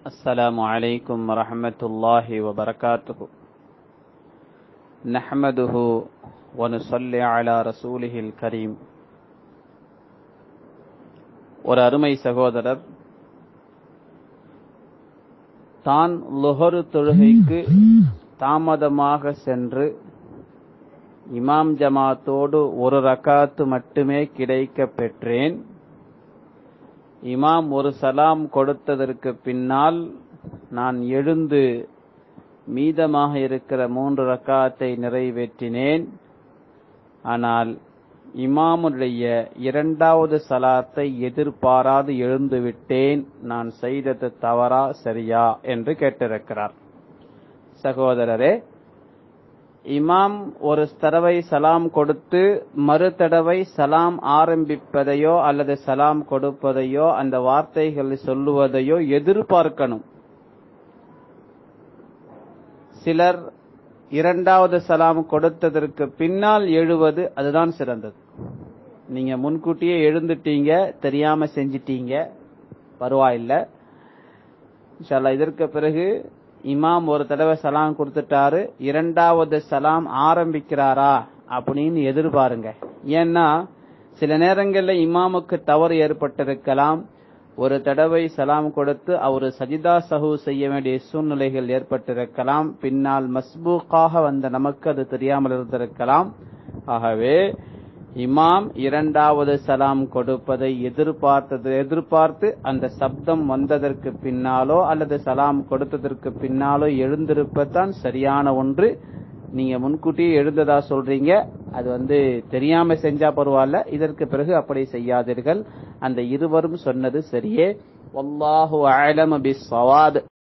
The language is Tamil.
السلام عليكم ورحمة الله وبركاته نحمده ونصلي على رسوله الكريم ஒரு அருமை சகோதரர் தான் லுஹரு தொழுகைக்கு தாமதமாக சென்று இமாம் ஜமாத்தோடு ஒரு ரக்காத்து மட்டுமே கிடைக்க பெற்றேன் இமாம் ஒரு சலாம் கொடுத்ததற்கு பின்னால் நான் எழுந்து மீதமாக இருக்கிற மூன்று ரக்காத்தை நிறைவேற்றினேன் ஆனால் இமாமுடைய இரண்டாவது சலாத்தை எதிர்பாராது எழுந்து விட்டேன் நான் செய்தது தவறா சரியா என்று கேட்டிருக்கிறார் சகோதரரே இமாம் ஒரு தடவை சலாம் கொடுத்து மறு தடவை சலாம் ஆரம்பிப்பதையோ அல்லது சலாம் கொடுப்பதையோ அந்த வார்த்தைகளை சொல்லுவதையோ எதிர்பார்க்கணும் சிலர் இரண்டாவது சலாம் கொடுத்ததற்கு பின்னால் எழுவது அதுதான் சிறந்தது நீங்க முன்கூட்டியே எழுந்துட்டீங்க தெரியாம செஞ்சிட்டீங்க பரவாயில்ல இன்ஷால்லா இதற்கு பிறகு இமாம் ஒரு தடவை சலாம் கொடுத்துட்டாரு இரண்டாவது சலாம் ஆரம்பிக்கிறாரா அப்படின்னு எதிர்பாருங்க ஏன்னா சில நேரங்கள்ல இமாமுக்கு தவறு ஏற்பட்டிருக்கலாம் ஒரு தடவை சலாம் கொடுத்து அவர் சஜிதா சஹு செய்ய வேண்டிய சூழ்நிலைகள் ஏற்பட்டிருக்கலாம் பின்னால் மஸ்பூக்காக வந்த நமக்கு அது தெரியாமல் இருந்திருக்கலாம் ஆகவே இமாம் இரண்டாவது சலாம் கொடுப்பதை எதிர்பார்த்தது எதிர்பார்த்து அந்த சப்தம் வந்ததற்கு பின்னாலோ அல்லது சலாம் கொடுத்ததற்கு பின்னாலோ எழுந்திருப்பதுதான் சரியான ஒன்று நீங்க முன்கூட்டியே எழுந்ததா சொல்றீங்க அது வந்து தெரியாம செஞ்சா பரவாயில்ல இதற்கு பிறகு அப்படி செய்யாதீர்கள் அந்த இருவரும் சொன்னது சரியே வல்லாஹு அலம பிஸ்